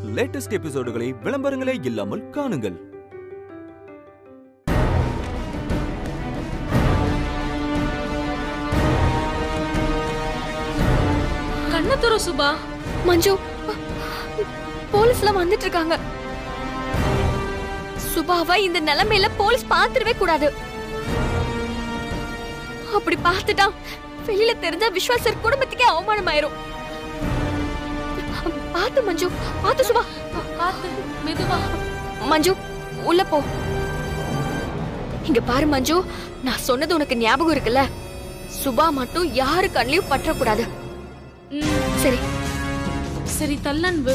Latest எபிசோடுகளை விளம்பரங்களே இல்லாமல் காணுங்கள் கண்ணத்துற சுபா மஞ்சு போலீஸ்லாம் வந்துட்டு இருக்காங்க சுபாவை இந்த நிலைமையில போலீஸ் பார்த்துடவே கூடாது அப்படி பார்த்துட்டா வெளியில தெரிஞ்சா விஸ்வாசர் குடும்பத்துக்கே அவமானமாயிரும் பார்த்து மஞ்சு பார்த்து சுபா பார்த்து மெதுவா மஞ்சு உள்ள போ இங்க பாரு மஞ்சு நான் சொன்னது உனக்கு ஞாபகம் இருக்குல்ல சுபா மட்டும் யாரு கண்ணிலையும் பற்றக்கூடாது ம், சரி சரி தள்ளன்பு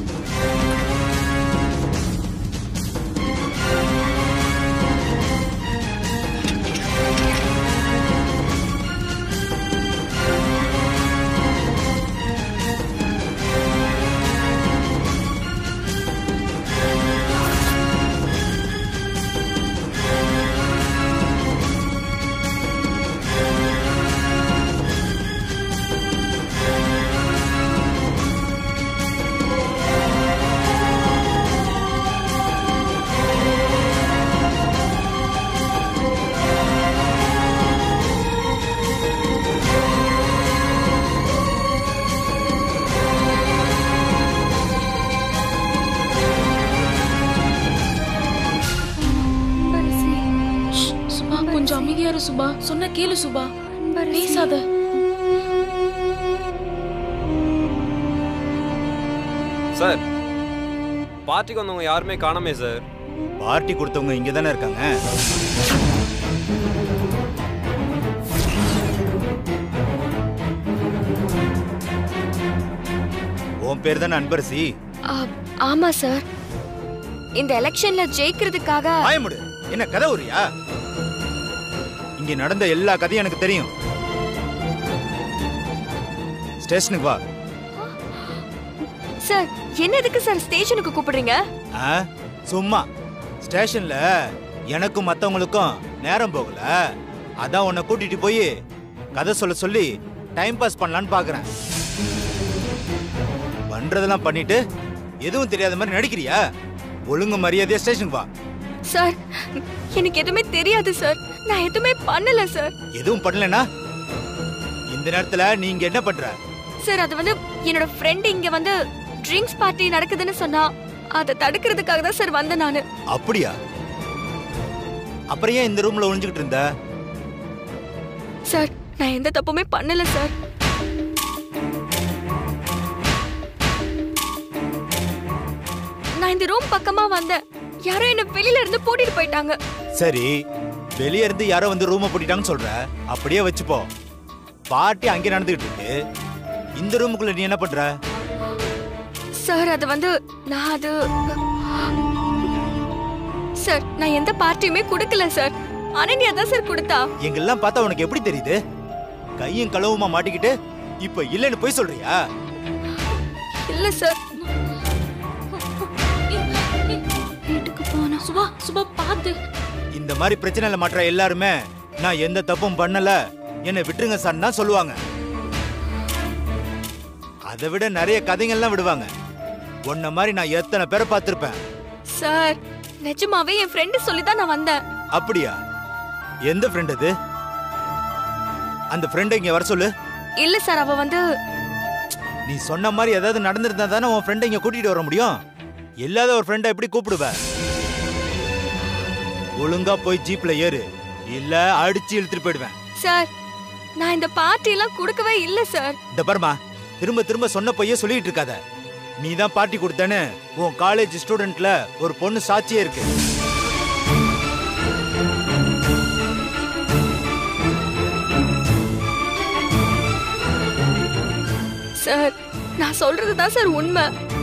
ஷ், சுபா கொஞ்சம் அமைதியா இரு சுபா சொன்ன கேளு சுபா பேசாத சார் பார்ட்டிக்கு வந்தவங்க யாருமே காணாமே சார் பார்ட்டி கொடுத்தவங்க இங்க தானே இருக்காங்க உன் பேர் தானே அன்பரசி ஆ, ஆமா சார் இந்த எலெக்ஷன்ல ஜெயிக்கிறதுக்காக பயமுடு என்ன கதை உரியா இங்க நடந்த எல்லா கதையும் எனக்கு தெரியும் ஸ்டேஷனுக்கு வா சார் என்ன எதுக்கு சார் ஸ்டேஷனுக்கு கூப்பிடுறீங்க ஆ சும்மா ஸ்டேஷன்ல எனக்கும் மத்தவங்களுக்கும் நேரம் போகல அதான் உன்னை கூட்டிட்டு போய் கதை சொல்ல சொல்லி டைம் பாஸ் பண்ணலான்னு பாக்குறேன் பண்றதெல்லாம் பண்ணிட்டு எதுவும் தெரியாத மாதிரி நடிக்கிறியா ஒழுங்கு மரியாதையா ஸ்டேஷனுக்கு வா சார் எனக்கு எதுவுமே தெரியாது சார் நான் எதுவுமே பண்ணல சார் எதுவும் பண்ணலனா இந்த நேரத்துல நீங்க என்ன பண்ற சார் அது வந்து என்னோட ஃப்ரெண்ட் இங்க வந்து ட்ரிங்க்ஸ் பார்ட்டி நடக்குதுன்னு சொன்னா அதை தடுக்கிறதுக்காக தான் சார் வந்தேன் நானு அப்படியா அப்புறம் ஏன் இந்த ரூம்ல ஒளிஞ்சுக்கிட்டு இருந்த சார் நான் எந்த தப்புமே பண்ணல சார் நான் இந்த ரூம் பக்கமா வந்தேன் யாரோ என்ன வெளியில இருந்து கூட்டிட்டு போயிட்டாங்க சரி வெளிய இருந்து யாரோ வந்து ரூமை பூட்டிட்டாங்கன்னு சொல்ற அப்படியே வச்சுப்போ பார்ட்டி அங்கே நடந்துகிட்டு இருக்கு இந்த ரூமுக்குள்ள நீ என்ன பண்ற சார் அது வந்து நான் அது சார் நான் எந்த பார்ட்டியுமே கொடுக்கல சார் அனன்யா தான் சார் கொடுத்தா எங்கெல்லாம் பார்த்தா உனக்கு எப்படி தெரியுது கையும் களவுமா மாட்டிக்கிட்டு இப்ப இல்லைன்னு போய் சொல்றியா இல்ல சார் வீட்டுக்கு போனா சுபா சுபா பார்த்து இந்த மாதிரி பிரச்சனையில மாற்ற எல்லாருமே நான் எந்த தப்பும் பண்ணல என்னை விட்டுருங்க சார் தான் சொல்லுவாங்க அதை விட நிறைய கதைகள்லாம் விடுவாங்க உன்ன மாதிரி நான் எத்தனை பேரை பார்த்திருப்பேன் சார் நிஜமாவே என் ஃப்ரெண்டு சொல்லி தான் நான் வந்தேன் அப்படியா எந்த ஃப்ரெண்ட் அது அந்த ஃப்ரெண்டை இங்க வர சொல்லு இல்ல சார் அவ வந்து நீ சொன்ன மாதிரி ஏதாவது நடந்திருந்தா தானே உன் ஃப்ரெண்டை இங்க கூட்டிட்டு வர முடியும் இல்லாத ஒரு ஃப்ரெண்டை எப்படி கூப்பிடுவ ஒழுங்கா போய் ஜீப்ல ஏறு இல்ல அடிச்சு இழுத்துட்டு போயிடுவேன் சார் நான் இந்த பார்ட்டி எல்லாம் கொடுக்கவே இல்ல சார் இந்த பர்மா திரும்ப திரும்ப சொன்ன பொய்யே சொல்லிட்டு இருக்காத நீ தான் பார்ட்டி கொடுத்தேன்னு உன் காலேஜ் ஸ்டூடெண்ட்ல ஒரு பொண்ணு சாட்சியே இருக்கு சார் நான் சொல்றது தான் சார் உண்மை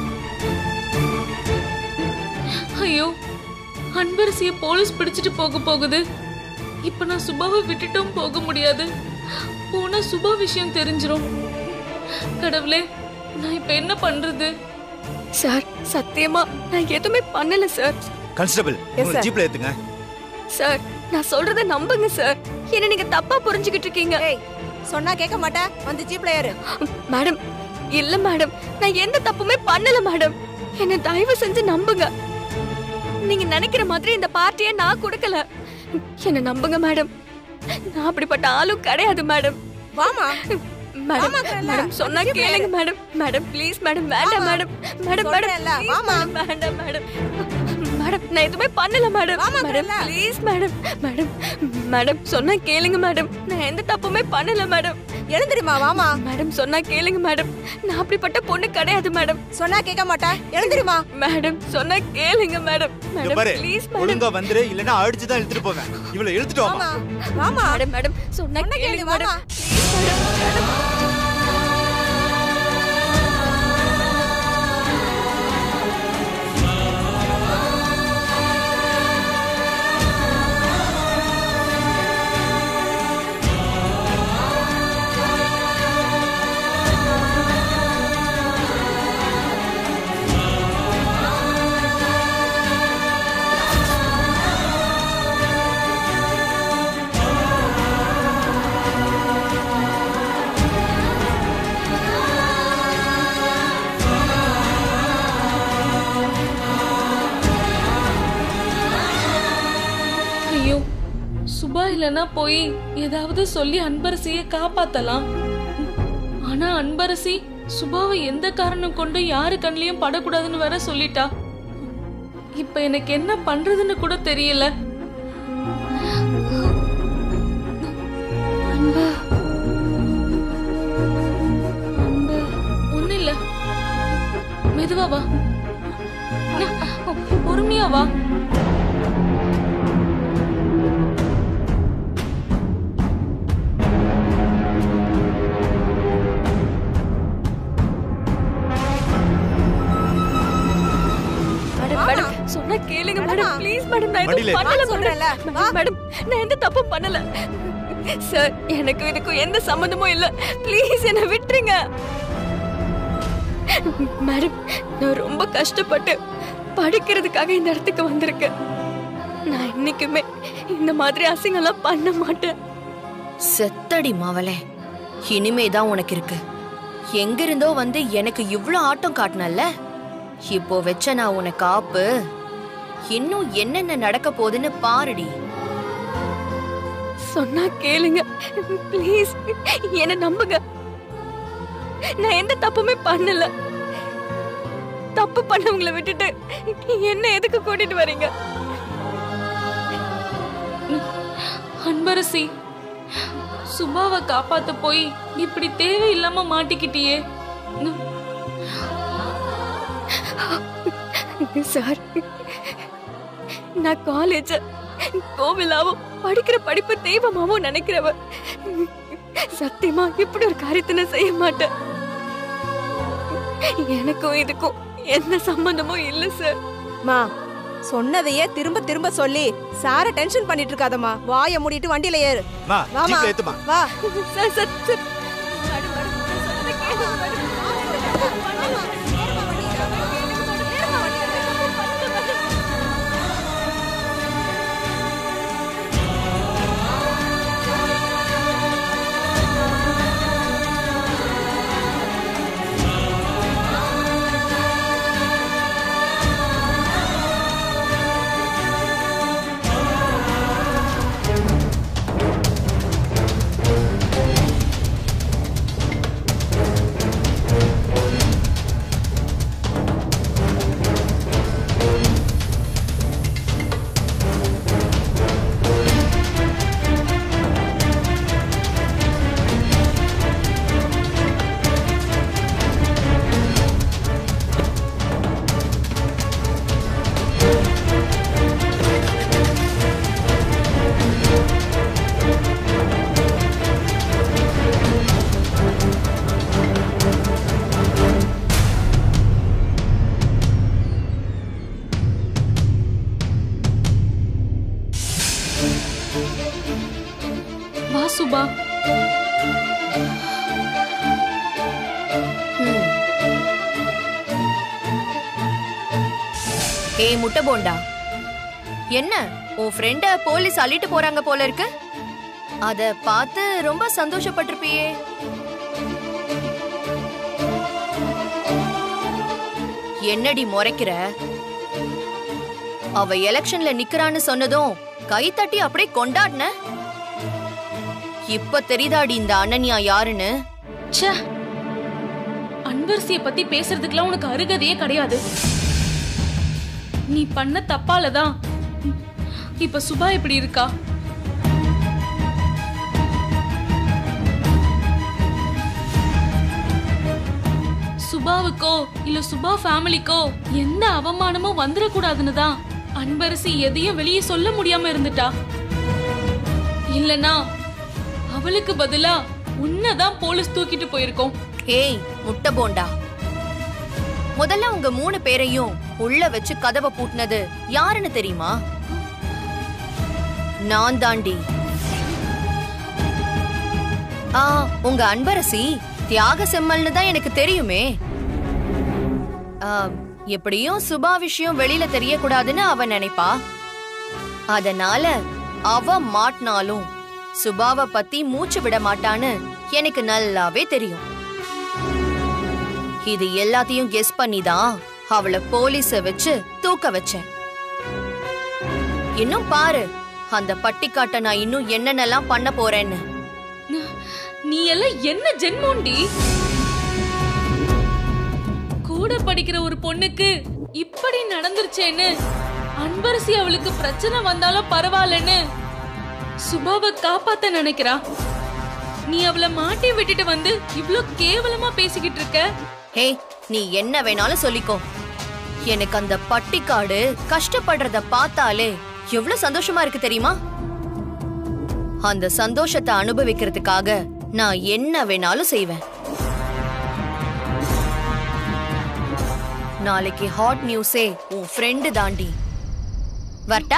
ஐயோ அன்பரசிய போலீஸ் பிடிச்சிட்டு போக போகுது இப்ப நான் சுபாவை விட்டுட்டும் போக முடியாது போனா சுபா விஷயம் தெரிஞ்சிரும் கடவுளே நான் இப்ப என்ன பண்றது சார் சத்தியமா நான் எதுவுமே பண்ணல சார் கான்ஸ்டபிள் உங்களை ஜீப்ல ஏத்துங்க சார் நான் சொல்றத நம்புங்க சார் என்ன நீங்க தப்பா புரிஞ்சுகிட்டு இருக்கீங்க சொன்னா கேட்க மாட்டேன் வந்து ஜீப்ல ஏறு மேடம் இல்ல மேடம் நான் எந்த தப்புமே பண்ணல மேடம் என்ன தயவு செஞ்சு நம்புங்க நீங்க நினைக்கிற மாதிரி இந்த பார்ட்டியை நான் கொடுக்கல என்ன நம்புங்க மேடம் நான் அப்படிப்பட்ட ஆளும் கிடையாது மேடம் வாமா மேடம் ஆமா, கண்ணா. மேடம் சொன்னா கேளுங்க மேடம் மேடம் ப்ளீஸ் மேடம் வேண்டாம் ஆமா. மேடம் மேடம் சொல்றேன்ல, மேடம் வாமா. வேண்டாம் மேடம் மேடம் நான் எதுவுமே பண்ணல மேடம் ஆமா, மேடம் கண்ணா. ப்ளீஸ் மேடம் மேடம் மேடம் சொன்னா கேளுங்க மேடம் நான் எந்த தப்புமே பண்ணல மேடம் எழுந்திரிமா வாமா மேடம் சொன்னா கேளுங்க மேடம் நான் அப்படிப்பட்ட பொண்ணு கிடையாது மேடம் சொன்னா கேட்க மாட்டா எழுந்திரிமா மேடம் சொன்னா கேளுங்க மேடம் இங்க மேடம் பாரு ப்ளீஸ் மேடம் ஒழுங்கா வந்துரு இல்லனா அடிச்சு தான் இழுத்துட்டு போவேன் இவளை இழுத்துட்டு வாமா வாமா வாமா மேடம் மேடம் சொன்னா சொன்னா கேளுங்க கேளு, மேடம் வாமா. ப்ளீஸ் மேடம் மேடம் ஐயோ சுபா இல்லனா போய் ஏதாவது சொல்லி அன்பரசிய காப்பாத்தலாம் ஆனா அன்பரசி சுபாவை எந்த காரணம் கொண்டு யாரு கண்லயும் படக்கூடாதுன்னு வேற சொல்லிட்டா இப்ப எனக்கு என்ன பண்றதுன்னு கூட தெரியல ஒண்ணு இல்ல மெதுவா வா பொறுமையா வா மேடம் மேடம் சொன்னா கேளுங்க மேடம் ப்ளீஸ் மேடம் நான் வண்டியில எதுவும் பண்ணல சொல்றேன்ல, மேடம் வா. மேடம் நான் எந்த தப்பும் பண்ணல சார் எனக்கு இதுக்கும் எந்த சம்மந்தமும் இல்ல ப்ளீஸ் என்ன விட்டுருங்க மேடம் நான் ரொம்ப கஷ்டப்பட்டு படிக்கிறதுக்காக இந்த இடத்துக்கு வந்திருக்கேன் நான் இன்னைக்குமே இந்த மாதிரி அசிங்கம்லாம் பண்ண மாட்டேன் செத்தடி மாவளே இனிமேதான் உனக்கு இருக்கு எங்க இருந்தோ வந்து எனக்கு இவ்ளோ ஆட்டம் காட்டினல்ல இப்போ வச்ச நான் உனக்கு ஆப்பு இன்னும் என்னென்ன நடக்க போகுதுன்னு பாருடி சொன்னா கேளுங்க ப்ளீஸ் என்ன நம்புங்க நான் எந்த தப்புமே பண்ணல தப்பு பண்ணவங்கள விட்டுட்டு என்ன எதுக்கு கூட்டிட்டு வரீங்க அன்பரசி சுபாவை காப்பாத்த போய் இப்படி தேவையில்லாம மாட்டிக்கிட்டியே சார் நான் காலேஜ் கோவிலாவும் படிக்கிற படிப்பு தெய்வமாவும் நினைக்கிறவ சத்தியமா இப்படி ஒரு காரியத்தை நான் செய்ய மாட்டேன் எனக்கும் இதுக்கும் எந்த சம்பந்தமும் இல்ல சார் மா சொன்னதையே திரும்ப திரும்ப சொல்லி சார டென்ஷன் பண்ணிட்டு இருக்காதம்மா வாயை மூடிட்டு வண்டியில ஏறு மா வாமா ஜீப்ல ஏத்துமா வா sir sir sir madam, madam, நான் சொன்னதை கேளுங்க, மேடம். வா சுபா ஹம். ஏய் முட்டை போண்டா என்ன உன் ஃப்ரெண்ட போலீஸ் அள்ளிட்டு போறாங்க போல இருக்கு அத பார்த்து ரொம்ப சந்தோஷப்பட்டிருப்பியே என்னடி முறைக்கிற அவ எலெக்ஷன்ல நிக்கறான்னு சொன்னதும் கை தட்டி அப்படியே கொண்டாடின இப்ப தெரியுதாடி இந்த அனன்யா யாருன்னு ச்சே அன்பரசிய பத்தி பேசுறதுக்குலாம் உனக்கு அருகதையே கிடையாது நீ பண்ண தப்பால தான் இப்ப சுபா இப்படி இருக்கா சுபாவுக்கோ இல்ல சுபா ஃபேமிலிக்கோ எந்த அவமானமும் வந்துடக்கூடாதுன்னு தான் அன்பரசி எதையும் வெளியே சொல்ல முடியாம இருந்துட்டா இல்லனா அவளுக்கு பதிலா உன்னதான் போலீஸ் தூக்கிட்டு போயிருக்கோம் ஏய் முட்டை போண்டா முதல்ல உங்க மூணு பேரையும் உள்ள வச்சு கதவை பூட்டினது யாருன்னு தெரியுமா நான் தாண்டி ஆ உங்க அன்பரசி தியாக செம்மல்னு தான் எனக்கு தெரியுமே ஆ, எப்படியும் சுபா விஷயம் வெளியில தெரியக்கூடாதுன்னு அவ நினைப்பா அதனால அவ மாட்டினாலும் சுபாவை பத்தி மூச்சு விட மாட்டான்னு எனக்கு நல்லாவே தெரியும் இது எல்லாத்தையும் கெஸ் பண்ணி தான் அவளை போலீஸ வச்சு தூக்க வச்சேன் இன்னும் பாரு அந்த பட்டிக்காட்ட நான் இன்னும் என்னென்னலாம் பண்ண போறேன்னு நீ எல்லாம் என்ன ஜென்மோண்டி கூட படிக்கிற ஒரு பொண்ணுக்கு இப்படி நடந்துருச்சேன்னு அன்பரசி அவளுக்கு பிரச்சனை வந்தாலும் பரவாயில்லன்னு சுபாவை காப்பாத்த நினைக்கிறா நீ அவளை மாட்டி விட்டுட்டு வந்து இவ்ளோ கேவலமா பேசிக்கிட்டு இருக்க ஹே நீ என்ன வேணாலும் சொல்லிக்கோ எனக்கு அந்த பட்டிக்காடு கஷ்டப்படுறத பார்த்தாலே எவ்வளவு சந்தோஷமா இருக்கு தெரியுமா அந்த சந்தோஷத்தை அனுபவிக்கிறதுக்காக நான் என்ன வேணாலும் செய்வேன் நாளைக்கு ஹாட் நியூஸே உன் ஃப்ரெண்டு தாண்டி வரட்டா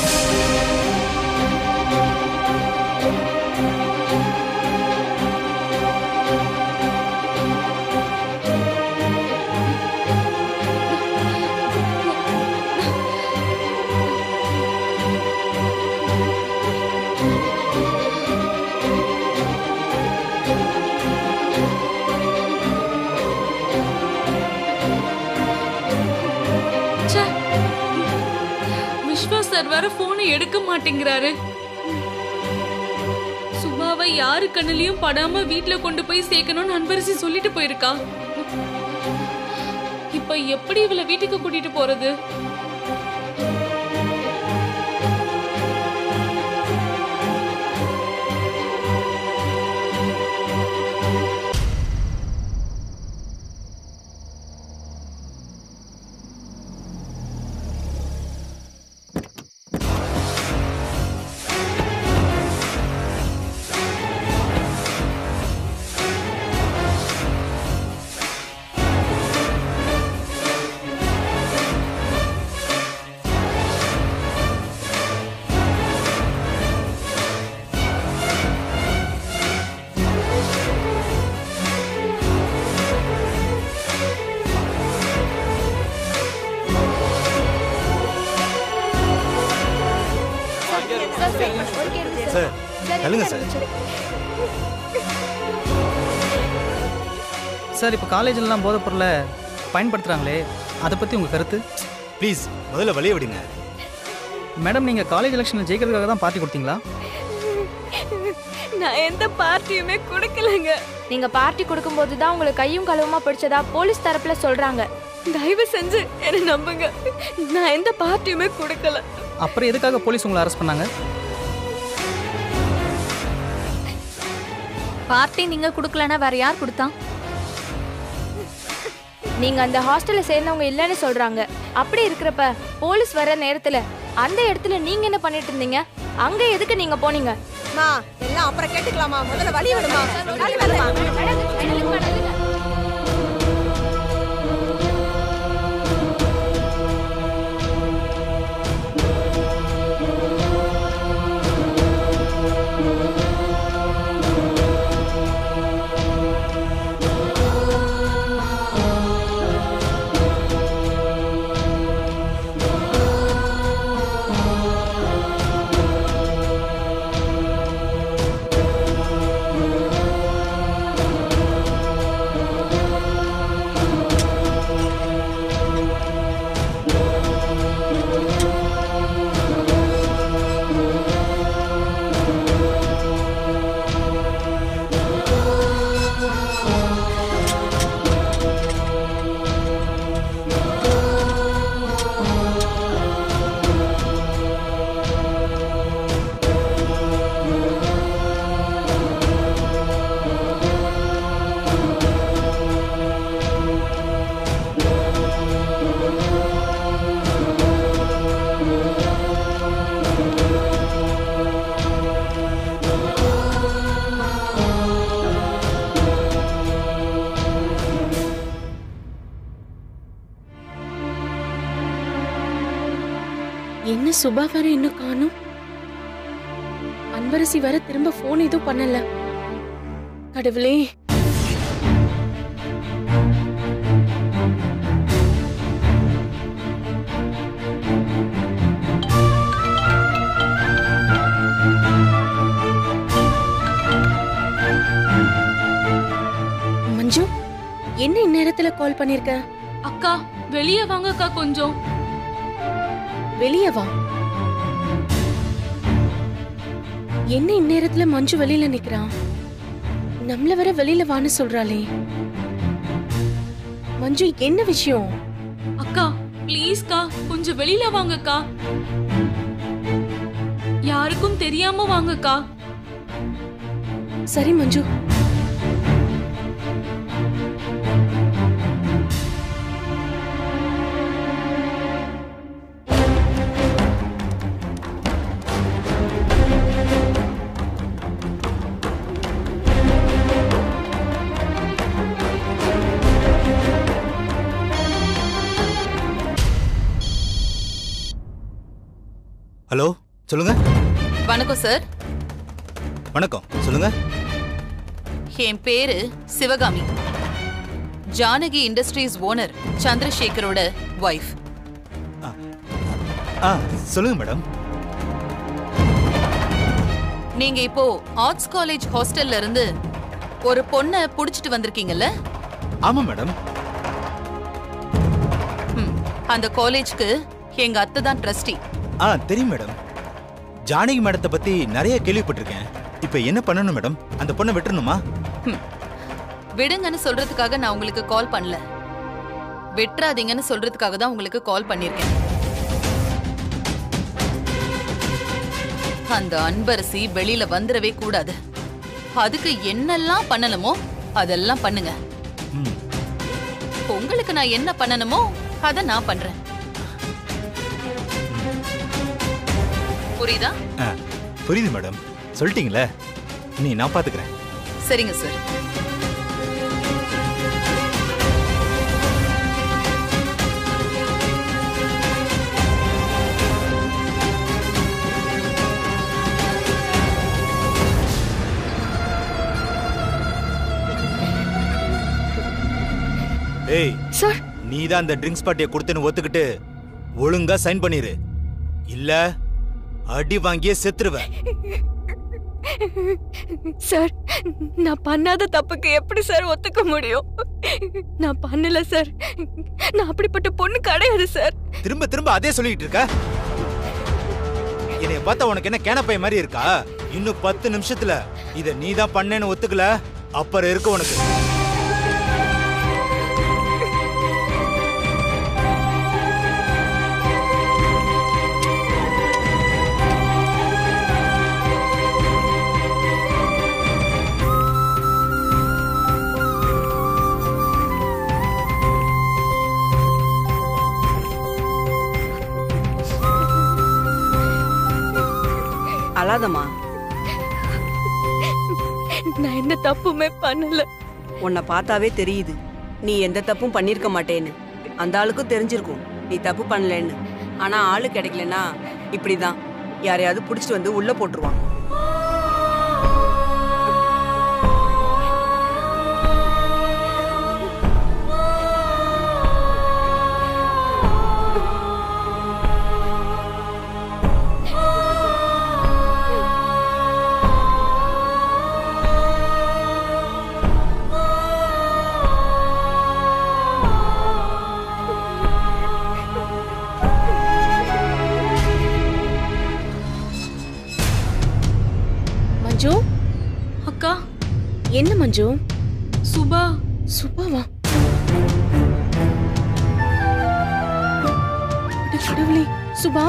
ச்சே. விஸ்வா சார் வேற போனை எடுக்க மாட்டேங்கிறாரு சுபாவை யாரு கண்ணுலயும் படாம வீட்ல கொண்டு போய் சேர்க்கணும்னு அன்பரசி சொல்லிட்டு போயிருக்கா இப்ப எப்படி இவளை வீட்டுக்கு கூட்டிட்டு போறது சார் சொல்லுங்க சார் சார் இப்போ காலேஜ்லலாம் போதைப் பொருளை பயன்படுத்துகிறாங்களே அதை பற்றி உங்கள் கருத்து ப்ளீஸ் முதல்ல வழிய விடுங்க மேடம் நீங்கள் காலேஜ் எலெக்ஷனில் ஜெயிக்கிறதுக்காக தான் பார்ட்டி கொடுத்தீங்களா நான் எந்த பார்ட்டியுமே கொடுக்கலங்க நீங்க பார்ட்டி கொடுக்கும்போது தான் உங்களுக்கு கையும் களவுமா பிடிச்சதா போலீஸ் தரப்புல சொல்றாங்க தயவு செஞ்சு என்ன நம்புங்க நான் எந்த பார்ட்டியுமே கொடுக்கல அப்புறம் எதுக்காக போலீஸ் உங்களை அரெஸ்ட் பண்ணாங்க பார்ட்டி நீங்க கொடுக்கலனா வேற யார் கொடுத்தா நீங்க அந்த ஹாஸ்டல்ல சேர்ந்தவங்க இல்லைன்னு சொல்றாங்க அப்படி இருக்கிறப்ப போலீஸ் வர நேரத்துல அந்த இடத்துல நீங்க என்ன பண்ணிட்டு இருந்தீங்க அங்க எதுக்கு நீங்க போனீங்க மா எல்லாம் அப்புறம் கேட்டுக்கலாமா முதல்ல வழி விடுமா வழி விடுமா சார் என்ன சுபா வேற இன்னும் காணும் அன்பரசி வேற திரும்ப போன் எதுவும் பண்ணல கடவுளே மஞ்சு என்ன இந்நேரத்துல கால் பண்ணிருக்க அக்கா வெளியே வாங்கக்கா கொஞ்சம் வெளியே வா என்ன இந்நேரத்துல மஞ்சு வெளியில நிக்கிறான் நம்மள வர வெளியில வான்னு சொல்றாளே மஞ்சு என்ன விஷயம் அக்கா ப்ளீஸ்க்கா கொஞ்சம் வெளியில வாங்கக்கா யாருக்கும் தெரியாம வாங்கக்கா சரி மஞ்சு ஹலோ சொல்லுங்க வணக்கம் சார் வணக்கம் சொல்லுங்க என் பேரு சிவகாமி ஜானகி இண்டஸ்ட்ரீஸ் ஓனர் சந்திரசேகரோட ஒய்ஃப் ஆ சொல்லுங்க மேடம் நீங்க இப்போ ஆர்ட்ஸ் காலேஜ் ஹாஸ்டல்ல இருந்து ஒரு பொண்ணை புடிச்சிட்டு வந்திருக்கீங்கல்ல ஆமா மேடம் ம், அந்த காலேஜ்க்கு எங்க அத்தை தான் ட்ரஸ்டி ஆ தெரியும் மேடம் ஜானகி மேடத்தை பத்தி நிறைய கேள்விப்பட்டிருக்கேன் இப்போ என்ன பண்ணணும் மேடம் அந்த பொண்ணை விட்டுறணுமா விடுங்கன்னு சொல்றதுக்காக நான் உங்களுக்கு கால் பண்ணல விட்டுறாதீங்கன்னு சொல்றதுக்காக தான் உங்களுக்கு கால் பண்ணிருக்கேன் அந்த அன்பரசி வெளியில வந்துடவே கூடாது அதுக்கு என்னெல்லாம் பண்ணணுமோ அதெல்லாம் பண்ணுங்க ம் உங்களுக்கு நான் என்ன பண்ணணுமோ அத நான் பண்றேன் புரியுதா ஆ புரியுது மேடம் சொல்லிட்டீங்களே இனி நான் பார்த்துக்கிறேன் சரிங்க சார் ஏய் சார் நீ தான் அந்த ட்ரிங்க்ஸ் பார்ட்டியை கொடுத்தேன்னு ஒத்துக்கிட்டு ஒழுங்கா சைன் பண்ணிரு இல்ல அடி வாங்கியே செத்துருவேன் சார் நான் பண்ணாத தப்புக்கு எப்படி சார் ஒத்துக்க முடியும் நான் பண்ணல சார் நான் அப்படிப்பட்ட பொண்ணு கிடையாது சார் திரும்ப திரும்ப அதே சொல்லிட்டு இருக்க என்னைய பார்த்தா உனக்கு என்ன கேனப்பை மாதிரி இருக்கா இன்னும் பத்து நிமிஷத்துல இத நீ தான் பண்ணேன்னு ஒத்துக்கல அப்புறம் இருக்கு உனக்கு அழாதம்மா நான் என்ன தப்புமே பண்ணல உன்னை பார்த்தாவே தெரியுது நீ எந்த தப்பும் பண்ணிருக்க மாட்டேன்னு அந்த ஆளுக்கும் தெரிஞ்சிருக்கும் நீ தப்பு பண்ணலன்னு ஆனா ஆளு கிடைக்கலனா இப்படிதான் யாரையாவது புடிச்சிட்டு வந்து உள்ள போட்டுருவான் மஞ்சு அக்கா என்ன மஞ்சு சுபா சுபாவா அட கடவுளே சுபா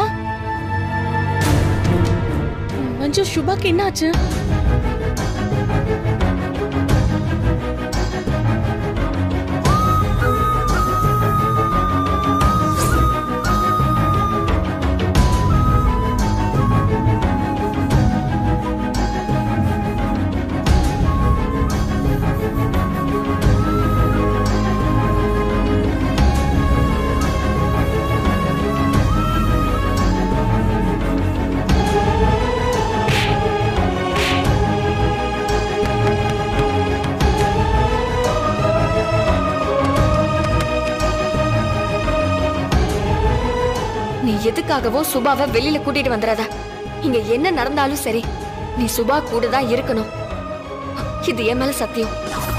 மஞ்சு சுபாக்கு என்னாச்சு எதுக்காகவும் சுபாவை வெளியில கூட்டிட்டு வந்துடாத இங்க என்ன நடந்தாலும் சரி நீ சுபா கூட தான் இருக்கணும் இது என் மேல சத்தியம்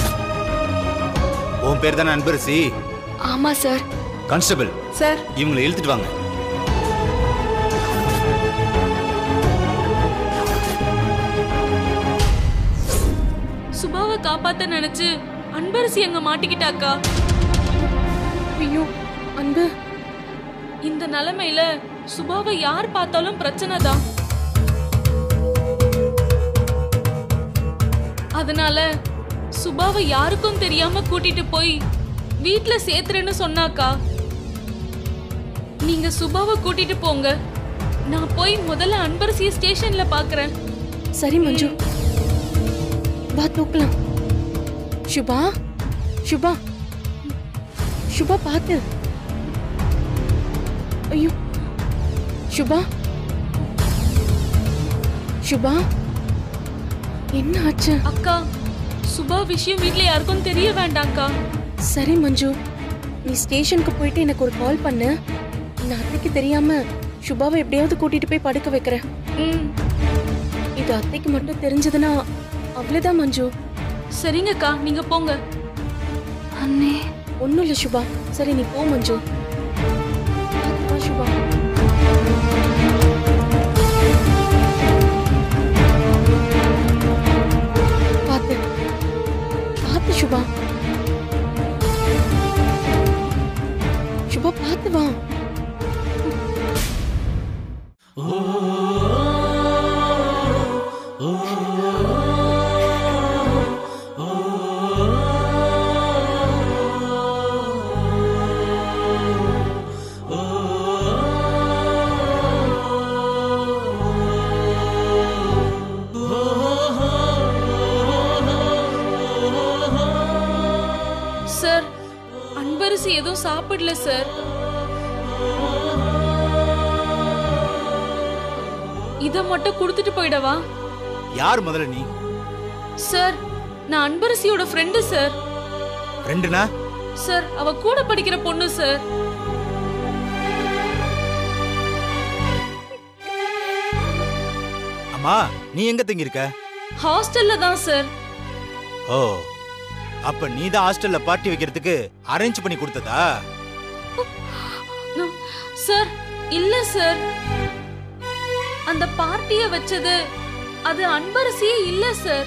உன் பேர் தானே அன்பரசி ஆமா சார் கான்ஸ்டபிள் சார் இவங்களை இழுத்துட்டு வாங்க சுபாவை காப்பாத்த நினைச்சு அன்பரசி அங்க மாட்டிக்கிட்டாக்கா ஐயோ அன்பு இந்த நிலைமையில சுபாவை யார் பார்த்தாலும் பிரச்சனை தான் அதனால சுபாவை யாருக்கும் தெரியாம கூட்டிட்டு போய் வீட்ல சேர்த்துறேன்னு சொன்னாக்கா நீங்க சுபாவை கூட்டிட்டு போங்க நான் போய் முதல்ல அன்பரசிய ஸ்டேஷன்ல பாக்குறேன் சரி மஞ்சு வா தூக்கலாம் சுபா சுபா சுபா பாத்து ஐயோ சுபா சுபா என்ன ஆச்சு அக்கா சுபா விஷயம் வீட்ல யாருக்கும் தெரிய வேண்டாம்க்கா சரி மஞ்சு நீ ஸ்டேஷனுக்கு போயிட்டு எனக்கு ஒரு கால் பண்ணு நான் அத்தைக்கு தெரியாம சுபாவை எப்படியாவது கூட்டிட்டு போய் படுக்க வைக்கிறேன் ம் இது அத்தைக்கு மட்டும் தெரிஞ்சதுன்னா அவ்வளவுதான் மஞ்சு சரிங்கக்கா நீங்க போங்க அண்ணே ஒண்ணும் இல்ல சுபா சரி நீ போ மஞ்சு பார்த்து வா, சுபா பார்த்து பார்த்து சுபா சுபா பார்த்து வா சார் அன்பரசி எதுவும் சாப்பிடல சார் இத மட்டும் கொடுத்துட்டு போயிடவா யார் முதல்ல நீ சார் நான் அன்பரசியோட ஃப்ரெண்டு சார் ஃப்ரெண்டுனா சார் அவ கூட படிக்கிற பொண்ணு சார் அம்மா நீ எங்க தங்கி இருக்க ஹாஸ்டல்ல தான் சார் ஓ அப்ப நீ தான் ஹாஸ்டல்ல பார்ட்டி வைக்கிறதுக்கு அரேஞ்ச் பண்ணி கொடுத்ததா நோ- சார் இல்ல சார் அந்த பார்ட்டிய வச்சது அது அன்பரசியே இல்ல சார்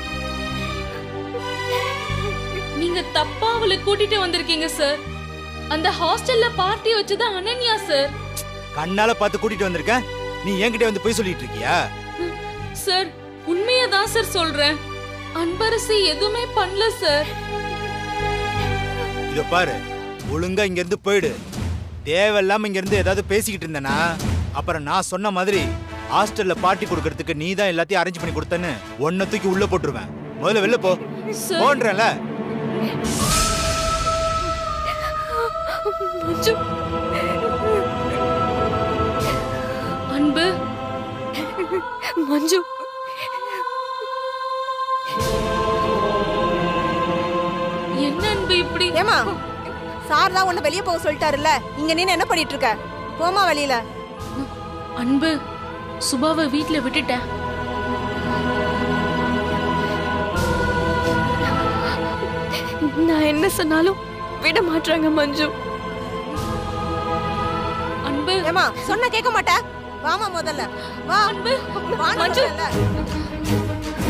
நீங்க தப்பா அவளை கூட்டிட்டு வந்திருக்கீங்க சார் அந்த ஹாஸ்டல்ல பார்ட்டி வச்சது அனன்யா சார் கண்ணால பார்த்து கூட்டிட்டு வந்திருக்க நீ என்கிட்ட வந்து போய் சொல்லிட்டு இருக்கியா சார் உண்மையை தான் சார் சொல்றேன் அன்பரசி எதுவுமே பண்ணல சார் இத பாரு ஒழுங்கா இங்க இருந்து போயிடு தேவையில்லாம இங்க இருந்து ஏதாவது பேசிக்கிட்டு இருந்தனா அப்புறம் நான் சொன்ன மாதிரி ஹாஸ்டல்ல பார்ட்டி கொடுக்கறதுக்கு நீ தான் எல்லாத்தையும் அரேஞ்ச் பண்ணி கொடுத்தன்னு ஒன்ன தூக்கி உள்ள போட்டுருவேன் முதல்ல வெளில போ சார். போன்றேன்ல மஞ்சு அன்பு மஞ்சு என்ன அன்பு இப்படி ஏமா சார் தான் உன்னை வெளியே போக சொல்லிட்டாருல்ல இங்க நின்னு என்ன பண்ணிட்டு இருக்க போமா வெளியில அன்பு சுபாவை வீட்ல விட்டுட்டேன் நான் என்ன சொன்னாலும் விட மாட்டாங்க மஞ்சு அன்பு ஏமா சொன்ன கேட்க மாட்ட வாமா முதல்ல வா அன்பு வான்னு மஞ்சு. சொல்றேன்ல.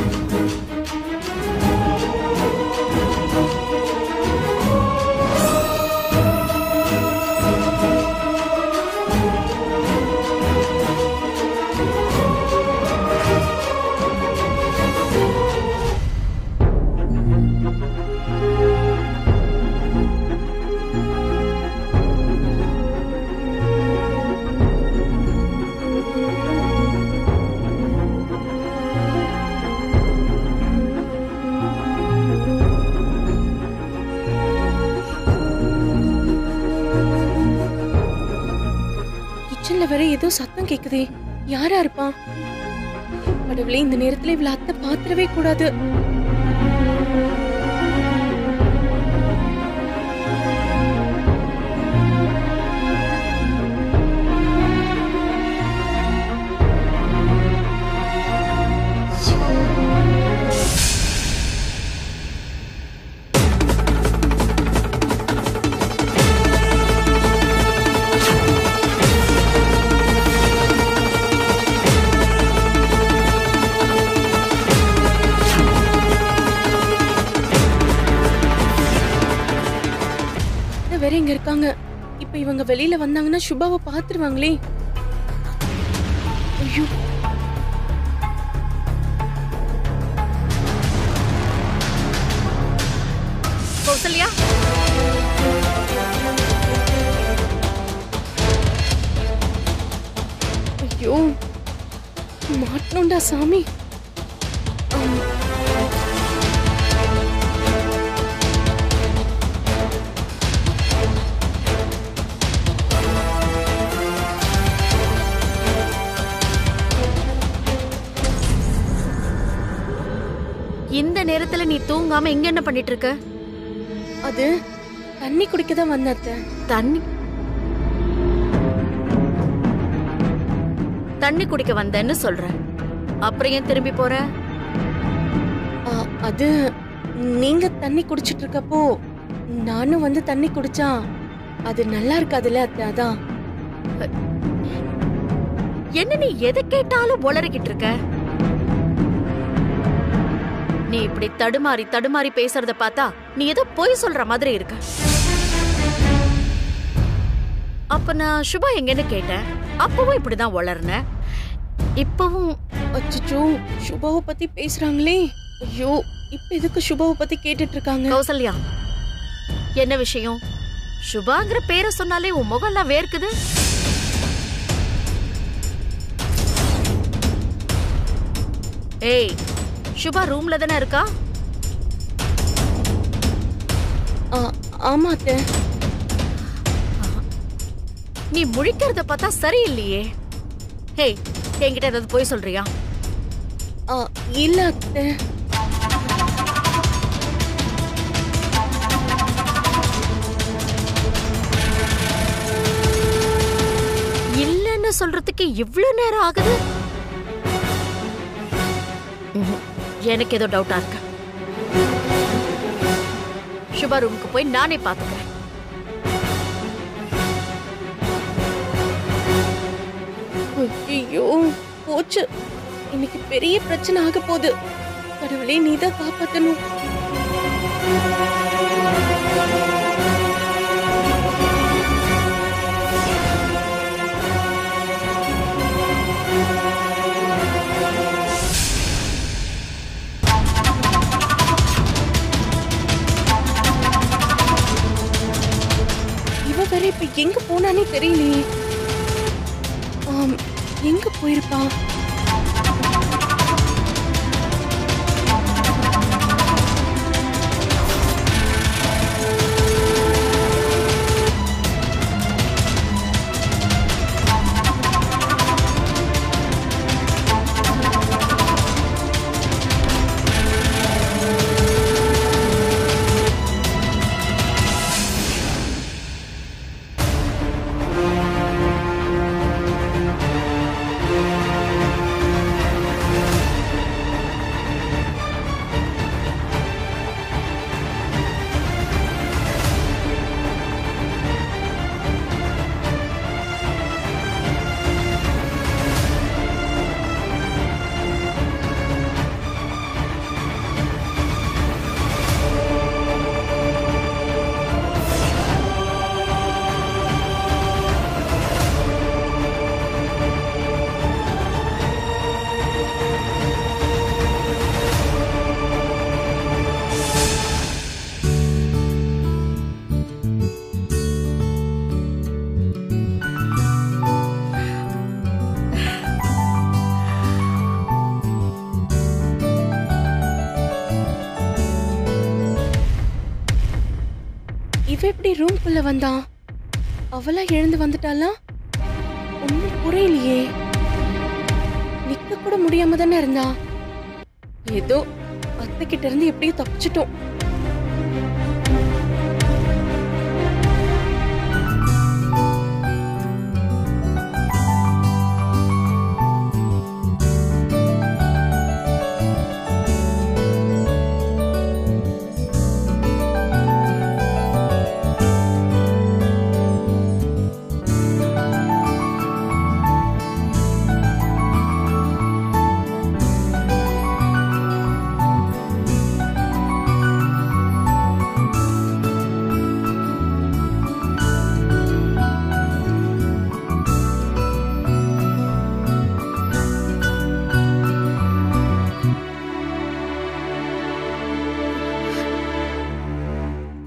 கிச்சன்ல வேற ஏதோ சத்தம் கேக்குதே யாரா இருப்பான் கடவுளே இந்த நேரத்துல இவ்வளவு அத்தை பாத்திரவே கூடாது இருக்காங்க இப்ப இவங்க வெளியில வந்தாங்கன்னா சுபாவை பாத்துருவாங்களே ஐயோ கௌசல்யா ஐயோ மாட்டணும்டா சாமி ஆம். இந்த நேரத்துல நீ தூங்காம இங்க என்ன பண்ணிட்டு இருக்க அது தண்ணி குடிக்க தான் வந்தாத்த தண்ணி தண்ணி குடிக்க வந்தேன்னு சொல்ற அப்புறம் ஏன் திரும்பி போற ஆ, அது நீங்க தண்ணி குடிச்சிட்டு இருக்கப்போ நானும் வந்து தண்ணி குடிச்சா அது நல்லா இருக்காதுல்ல அத்தை அதான் என்ன நீ எதை கேட்டாலும் உளறிக்கிட்டு இருக்க நீ இப்படி தடுமாறி தடுமாறி பேசுறத பார்த்தா நீ ஏதோ பொய் சொல்ற மாதிரி இருக்க அப்ப நான் சுபா எங்கன்னு கேட்டேன் அப்பவும் இப்படிதான் உளர்ன இப்பவும் அச்சோ சுபாவை பத்தி பேசுறாங்களே ஐயோ இப்ப எதுக்கு சுபாவை பத்தி கேட்டுட்டு இருக்காங்க கௌசல்யா என்ன விஷயம் சுபாங்கிற பேரை சொன்னாலே உன் முகம்லாம் வேர்க்குது ஏய் சுபா ரூம்ல தானே இருக்கா ஆ, ஆமா அத்தை நீ முழிக்கிறத பார்த்தா சரியில்லையே ஹேய் என்கிட்ட ஏதாவது போய் சொல்றியா ஆ, இல்ல அத்தை இல்லன்னு சொல்றதுக்கு இவ்ளோ நேரம் ஆகுது ம்ஹும். எனக்கு ஏதோ டவுட்டா இருக்கு சுபா ரூமுக்கு போய் நானே பாத்துக்கிறேன் ஐயோ போச்சு இன்னைக்கு பெரிய பிரச்சனை ஆக போகுது கடவுளே நீதான் காப்பாத்தணும் இவ வேற இப்ப எங்க போனானே தெரியலையே ஆம், எங்க போயிருப்பா இவ எப்படி ரூம்குள்ள வந்தா அவளா எழுந்து வந்துட்டாளா ஒன்னும் புரியலையே நிக்க கூட முடியாம தானே இருந்தா ஏதோ அத்தை கிட்ட இருந்து எப்படியும் தப்பிச்சிட்டோம்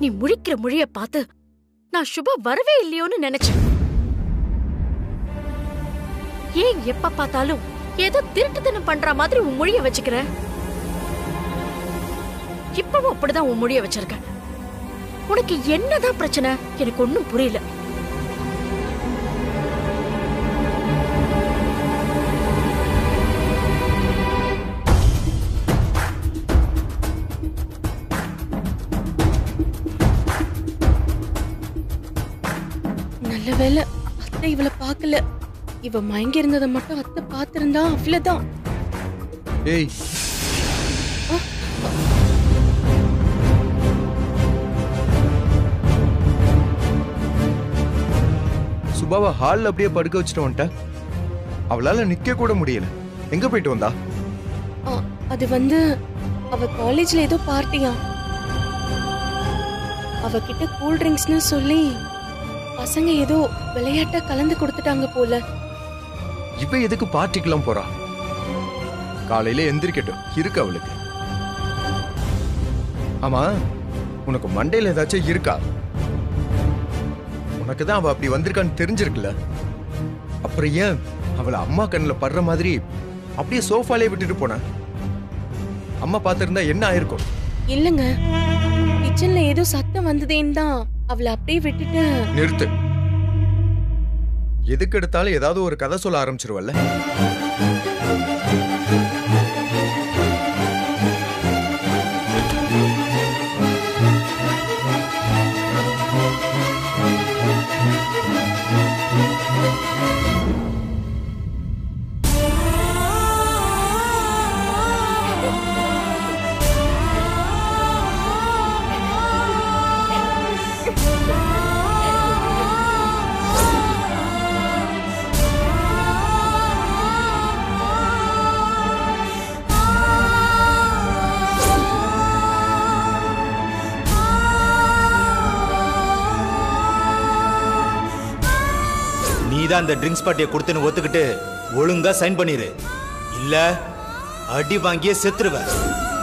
முழிக்கிற முழிய பார்த்து நான் சுபா வரவே இல்லையோன்னு நினைச்சேன் ஏன் எப்ப பார்த்தாலும் ஏதோ திருட்டுத்தனம் பண்ற மாதிரி உன் மொழிய வச்சுக்கிற இப்பவும் அப்படிதான் உன் மொழிய வச்சிருக்க உனக்கு என்னதான் பிரச்சனை எனக்கு ஒண்ணும் புரியல நல்ல வேளை அத்தை இவளை பார்க்கல இவ மயங்கி இருந்ததை மட்டும் அத்தை பார்த்திருந்தா அவ்வளவுதான் ஏய் சுபாவை ஹால்ல அப்படியே படுக்க வச்சுட்டு வந்துட்டேன் அவளால நிக்க கூட முடியல எங்க போயிட்டு வந்தா ஆ, அது வந்து அவ காலேஜ்ல ஏதோ பார்ட்டியா அவகிட்ட கூல் ட்ரிங்க்ஸ்னு சொல்லி பசங்க ஏதோ விளையாட்டா கலந்து கொடுத்துட்டாங்க போல இவ எதுக்கு பார்ட்டிக்கெல்லாம் போறா காலையில எந்திரிக்கட்டும் இருக்கு அவளுக்கு ஆமா உனக்கு மண்டையில ஏதாச்சும் இருக்கா உனக்கு தான் அவ அப்படி வந்திருக்கான்னு தெரிஞ்சிருக்குல்ல அப்புறம் ஏன் அவளை அம்மா கண்ணில் படுற மாதிரி அப்படியே சோஃபாலே விட்டுட்டு போன அம்மா பார்த்திருந்தா என்ன ஆயிருக்கும் இல்லங்க கிச்சன்ல ஏதோ சத்தம் வந்ததேன்னு தான் அவளை அப்படியே விட்டுட்டு நிறுத்து எதுக்கு எடுத்தாலும் ஏதாவது ஒரு கதை சொல்ல ஆரம்பிச்சிருவல்ல நீ தான் அந்த ட்ரிங்க்ஸ் பார்ட்டியை கொடுத்துன்னு ஒத்துக்கிட்டு ஒழுங்கா சைன் பண்ணிரு இல்ல அடி வாங்கியே செத்துருவ